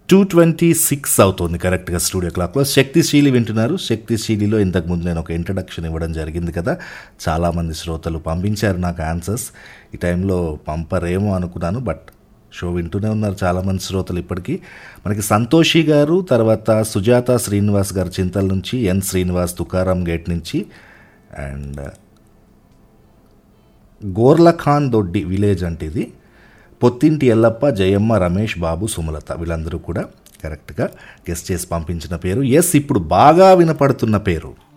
two twenty six అవుతుంది కరెక్ట్గా studio క్లాక్లో శక్తిశీలి వింటున్నారు శక్తిశీలిలో ఇంతకుముందు నేను ఒక ఇంట్రడక్షన్ ఇవ్వడం జరిగింది కదా చాలామంది శ్రోతలు పంపించారు నాకు ఆన్సర్స్ ఈ టైంలో పంపరేమో అనుకున్నాను బట్ షో వింటూనే ఉన్నారు చాలామంది శ్రోతలు ఇప్పటికీ మనకి సంతోషి గారు తర్వాత సుజాత శ్రీనివాస్ గారు చింతల నుంచి ఎన్ శ్రీనివాస్ తుకారాం గేట్ నుంచి అండ్ గోర్లఖాన్ దొడ్డి విలేజ్ అంటే ఇది పొత్తింటి ఎల్లప్ప జయమ్మ రమేష్ బాబు సుమలత వీళ్ళందరూ కూడా కరెక్ట్గా గెస్ట్ చేసి పంపించిన పేరు ఎస్ ఇప్పుడు బాగా వినపడుతున్న పేరు